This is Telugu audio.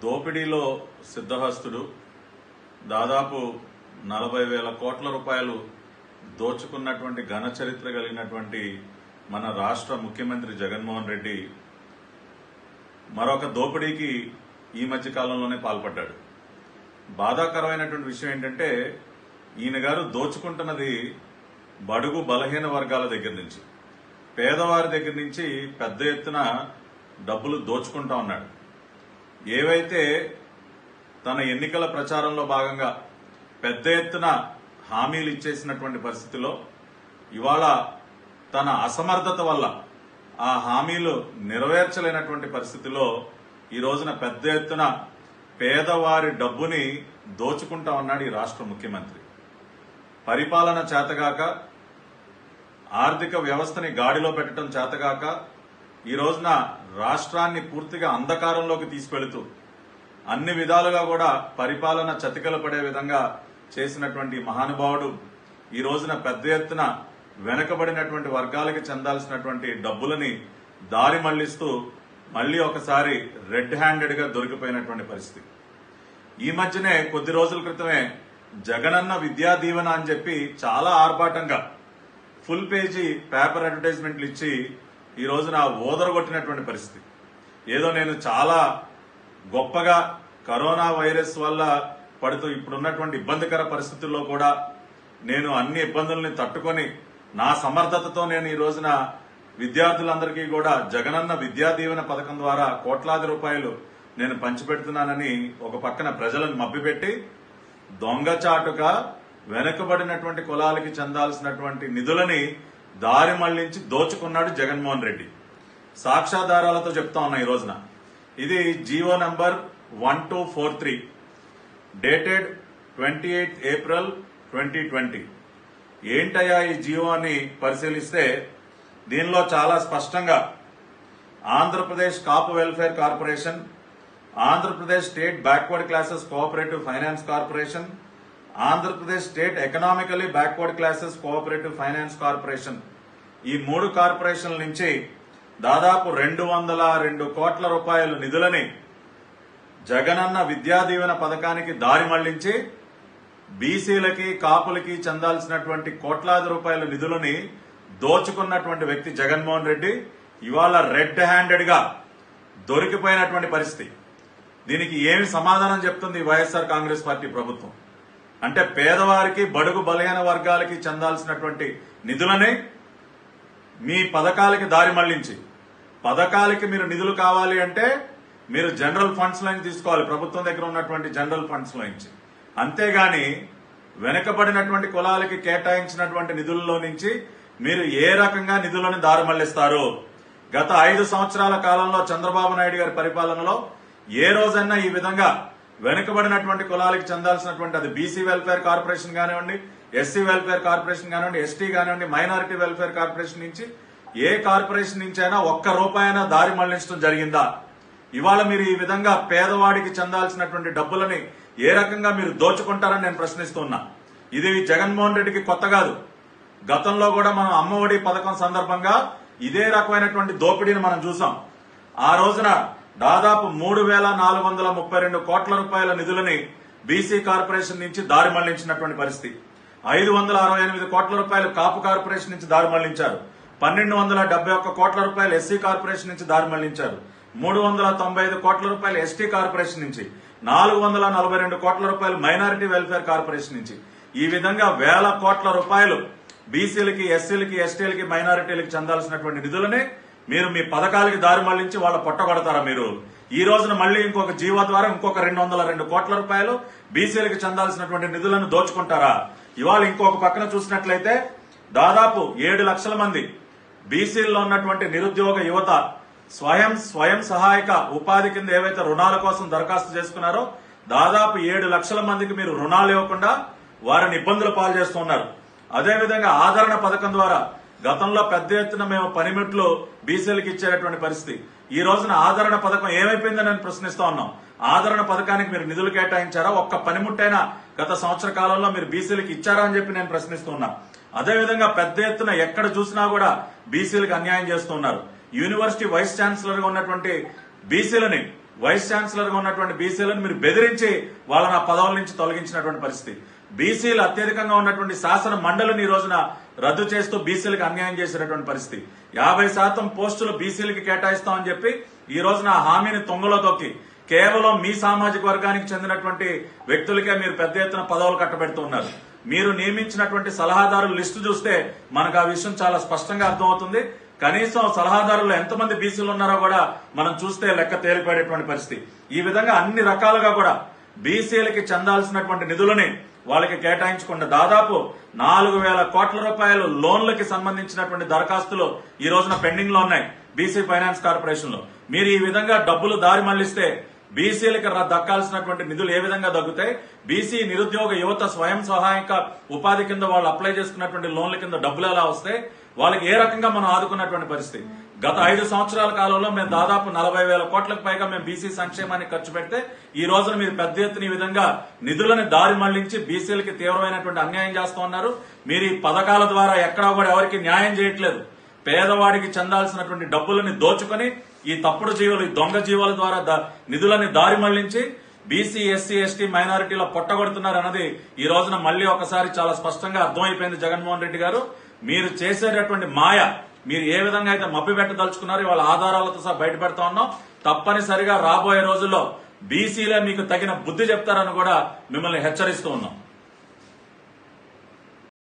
దోపిడీలో సిద్ధహస్తుడు దాదాపు నలభై వేల కోట్ల రూపాయలు దోచుకున్నటువంటి ఘన చరిత్ర కలిగినటువంటి మన రాష్ట్ర ముఖ్యమంత్రి జగన్మోహన్ రెడ్డి మరొక దోపిడీకి ఈ మధ్య కాలంలోనే పాల్పడ్డాడు బాధాకరమైనటువంటి విషయం ఏంటంటే ఈయన గారు దోచుకుంటున్నది బడుగు బలహీన వర్గాల దగ్గర నుంచి పేదవారి దగ్గర నుంచి పెద్ద ఎత్తున డబ్బులు దోచుకుంటా ఉన్నాడు ఏవైతే తన ఎన్నికల ప్రచారంలో భాగంగా పెద్ద ఎత్తున హామీలు ఇచ్చేసినటువంటి పరిస్థితిలో ఇవాళ తన అసమర్థత వల్ల ఆ హామీలు నెరవేర్చలేనటువంటి పరిస్థితిలో ఈ రోజున పెద్ద ఎత్తున పేదవారి డబ్బుని దోచుకుంటా ఉన్నాడు ఈ రాష్ట్ర ముఖ్యమంత్రి పరిపాలన చేతగాక ఆర్థిక వ్యవస్థని గాడిలో పెట్టడం చేతగాక ఈ రోజున రాష్ట్రాన్ని పూర్తిగా అంధకారంలోకి తీసుకెళుతూ అన్ని విధాలుగా కూడా పరిపాలన చతికలు పడే విధంగా చేసినటువంటి మహానుభావుడు ఈ రోజున పెద్ద ఎత్తున వెనకబడినటువంటి వర్గాలకి చెందాల్సినటువంటి డబ్బులని దారి మళ్లిస్తూ మళ్లీ ఒకసారి రెడ్ హ్యాండెడ్ గా దొరికిపోయినటువంటి పరిస్థితి ఈ మధ్యనే కొద్ది రోజుల క్రితమే జగనన్న విద్యా దీవెన అని చెప్పి చాలా ఆర్భాటంగా ఫుల్ పేజీ పేపర్ అడ్వర్టైజ్మెంట్లు ఇచ్చి ఈ రోజున ఓదరగొట్టినటువంటి పరిస్థితి ఏదో నేను చాలా గొప్పగా కరోనా వైరస్ వల్ల పడుతూ ఇప్పుడున్నటువంటి ఇబ్బందికర పరిస్థితుల్లో కూడా నేను అన్ని ఇబ్బందుల్ని తట్టుకొని నా సమర్థతతో నేను ఈ రోజున విద్యార్థులందరికీ కూడా జగనన్న విద్యా దీవెన పథకం ద్వారా కోట్లాది రూపాయలు నేను పంచిపెడుతున్నానని ఒక పక్కన ప్రజలను మభ్యపెట్టి దొంగచాటుగా వెనుకబడినటువంటి కులాలకి చెందాల్సినటువంటి నిధులని దారి మళ్లించి దోచుకున్నాడు జగన్మోహన్ రెడ్డి సాక్ష్యాధారాలతో చెప్తా ఉన్నా ఈ రోజున ఇది GO number one two four three dated twenty eighth April twenty twenty ఏంటయ్యా ఈ జియో అని పరిశీలిస్తే దీనిలో చాలా స్పష్టంగా ఆంధ్రప్రదేశ్ కాపు welfare corporation Andhra Pradesh state backward classes cooperative finance corporation Andhra Pradesh state economically backward classes cooperative finance corporation ఈ మూడు కార్పొరేషన్ల నుంచి దాదాపు రెండు వందల రెండు కోట్ల రూపాయల నిధులని జగనన్న విద్యా దీవెన పథకానికి దారి మళ్లించి బీసీలకి కాపులకి చెందాల్సినటువంటి కోట్లాది రూపాయల నిధులని దోచుకున్నటువంటి వ్యక్తి జగన్మోహన్ రెడ్డి ఇవాళ రెడ్ హ్యాండెడ్ గా దొరికిపోయినటువంటి పరిస్థితి దీనికి ఏమి సమాధానం చెప్తుంది ఈ వైఎస్ఆర్ కాంగ్రెస్ పార్టీ ప్రభుత్వం అంటే పేదవారికి బడుగు బలహీన వర్గాలకి చెందాల్సినటువంటి నిధులని మీ పథకాలకి దారి మళ్లించి పథకాలకి మీరు నిధులు కావాలి అంటే మీరు జనరల్ ఫండ్స్ నుంచి తీసుకోవాలి ప్రభుత్వం దగ్గర ఉన్నటువంటి జనరల్ ఫండ్స్ నుంచి అంతేగాని వెనుకబడినటువంటి కులాలకి కేటాయించినటువంటి నిధుల్లో నుంచి మీరు ఏ రకంగా నిధులను దారి మళ్లిస్తారు గత ఐదు సంవత్సరాల కాలంలో చంద్రబాబు నాయుడు గారి పరిపాలనలో ఏ రోజైనా ఈ విధంగా వెనుకబడినటువంటి కులాలకు చెందాల్సినటువంటి అది బీసీ వెల్ఫేర్ కార్పొరేషన్ కానివ్వండి ఎస్సీ వెల్ఫేర్ కార్పొరేషన్ కానివ్వండి ఎస్టీ కానివ్వండి మైనారిటీ వెల్ఫేర్ కార్పొరేషన్ నుంచి ఏ కార్పొరేషన్ నుంచి అయినా ఒక్క రూపాయైనా దారి మళ్లించడం జరిగిందా ఇవాళ మీరు ఈ విధంగా పేదవాడికి చెందాల్సినటువంటి డబ్బులని ఏ రకంగా మీరు దోచుకుంటారని నేను ప్రశ్నిస్తున్నా ఇది జగన్మోహన్ రెడ్డికి కొత్త కాదు గతంలో కూడా మనం అమ్మఒడి పథకం సందర్భంగా ఇదే రకమైనటువంటి దోపిడీని మనం చూసాం ఆ రోజున దాదాపు మూడు వేల నాలుగు వందల ముప్పై రెండు కోట్ల రూపాయల నిధులని బీసీ కార్పొరేషన్ నుంచి దారి మళ్లించినటువంటి పరిస్థితి ఐదు వందల అరవై ఎనిమిది కోట్ల రూపాయలు కాపు కార్పొరేషన్ నుంచి దారి మళ్లించారు పన్నెండు వందల డెబ్బై ఒక్క కోట్ల రూపాయలు ఎస్సీ కార్పొరేషన్ నుంచి దారి మళ్లించారు మూడు వందల తొంభై ఐదు కోట్ల రూపాయలు ఎస్టీ కార్పొరేషన్ నుంచి నాలుగు వందల నలభై రెండు కోట్ల రూపాయలు మైనారిటీ వెల్ఫేర్ కార్పొరేషన్ నుంచి ఈ విధంగా వేల కోట్ల రూపాయలు బీసీలకి ఎస్సీలకి ఎస్టీలకి మైనారిటీలకి చెందాల్సినటువంటి నిధులని మీరు మీ పథకాలకి దారి మళ్లించి వాళ్ళ పొట్టగొడతారా మీరు ఈ రోజున మళ్ళీ ఇంకొక జీవో ద్వారా ఇంకొక రెండు వందల రెండు కోట్ల రూపాయలు బీసీలకు చెందాల్సినటువంటి నిధులను దోచుకుంటారా ఇవాళ ఇంకొక పక్కన చూసినట్లయితే దాదాపు ఏడు లక్షల మంది బీసీల్లో ఉన్నటువంటి నిరుద్యోగ యువత స్వయం స్వయం సహాయక ఉపాధి కింద ఏవైతే రుణాల కోసం దరఖాస్తు చేసుకున్నారో దాదాపు ఏడు లక్షల మందికి మీరు రుణాలు ఇవ్వకుండా వారిని ఇబ్బందులు పాలు చేస్తున్నారు అదేవిధంగా ఆదరణ పథకం ద్వారా గతంలో పెద్ద ఎత్తున మేము పనిముట్లు బీసీలకు ఇచ్చేటటువంటి పరిస్థితి ఈ రోజున ఆదరణ పథకం ఏమైపోయిందని నేను ప్రశ్నిస్తా ఉన్నాం ఆదరణ పథకానికి మీరు నిధులు కేటాయించారా ఒక్క పనిముట్టైనా గత సంవత్సర కాలంలో మీరు బీసీలకు ఇచ్చారా అని చెప్పి నేను ప్రశ్నిస్తున్నా అదేవిధంగా పెద్ద ఎత్తున ఎక్కడ చూసినా కూడా బీసీలకు అన్యాయం చేస్తున్నారు యూనివర్సిటీ వైస్ ఛాన్సలర్ గా ఉన్నటువంటి బీసీలని వైస్ ఛాన్సలర్ గా ఉన్నటువంటి బీసీలను మీరు బెదిరించి వాళ్ళని ఆ పదవుల నుంచి తొలగించినటువంటి పరిస్థితి బీసీలు అత్యధికంగా ఉన్నటువంటి శాసన మండలిని ఈ రోజున రద్దు చేస్తూ బీసీలకు అన్యాయం చేసినటువంటి పరిస్థితి యాభై శాతం పోస్టులు బీసీలకి కేటాయిస్తామని చెప్పి ఈ రోజున ఆ హామీని తొంగలో తొక్కి కేవలం మీ సామాజిక వర్గానికి చెందినటువంటి వ్యక్తులకే మీరు పెద్ద ఎత్తున పదవులు కట్టబెడుతున్నారు మీరు నియమించినటువంటి సలహాదారుల లిస్టు చూస్తే మనకు ఆ విషయం చాలా స్పష్టంగా అర్థమవుతుంది కనీసం సలహాదారులు ఎంతమంది బీసీలు ఉన్నారో కూడా మనం చూస్తే లెక్క తేలిపడేటువంటి పరిస్థితి ఈ విధంగా అన్ని రకాలుగా కూడా బీసీలకి చెందాల్సినటువంటి నిధులని వాళ్ళకి కేటాయించకుండా దాదాపు నాలుగు వేల కోట్ల రూపాయలు లోన్లకి సంబంధించినటువంటి దరఖాస్తులు ఈ రోజున పెండింగ్ లో ఉన్నాయి బీసీ ఫైనాన్స్ కార్పొరేషన్ లో మీరు ఈ విధంగా డబ్బులు దారి మళ్లిస్తే బీసీలకు ర- దక్కాల్సినటువంటి నిధులు ఏ విధంగా దక్కుతాయి బీసీ నిరుద్యోగ యువత స్వయం సహాయక ఉపాధి కింద వాళ్ళు అప్లై చేసుకున్నటువంటి లోన్ల కింద డబ్బులు ఎలా వస్తాయి వాళ్ళకి ఏ రకంగా మనం ఆదుకున్నటువంటి పరిస్థితి గత ఐదు సంవత్సరాల కాలంలో మేము దాదాపు నలభై వేల కోట్లకు పైగా మేము బీసీ సంక్షేమానికి ఖర్చు పెడితే ఈ రోజున మీరు పెద్ద ఎత్తున ఈ విధంగా నిధులను దారి మళ్లించి బీసీలకి తీవ్రమైనటువంటి అన్యాయం చేస్తూ ఉన్నారు మీరు ఈ పథకాల ద్వారా ఎక్కడా కూడా ఎవరికి న్యాయం చేయట్లేదు పేదవాడికి చెందాల్సినటువంటి డబ్బులని దోచుకొని ఈ తప్పుడు జీవులు ఈ దొంగ జీవుల ద్వారా ద- నిధులని దారి మళ్లించి బీసీ ఎస్సీ ఎస్టీ మైనారిటీలో పొట్టగొడుతున్నారు అన్నది ఈ రోజున మళ్ళీ ఒకసారి చాలా స్పష్టంగా అర్థమైపోయింది జగన్మోహన్ రెడ్డి గారు మీరు చేసేటటువంటి మాయ మీరు ఏ విధంగా అయితే మభ్య పెట్టదలుచుకున్నారో వాళ్ళ ఆధారాలతో సహా బయట పెడతా ఉన్నాం తప్పనిసరిగా రాబోయే రోజుల్లో బీసీలే మీకు తగిన బుద్ధి చెప్తారని కూడా మిమ్మల్ని హెచ్చరిస్తూ ఉన్నాం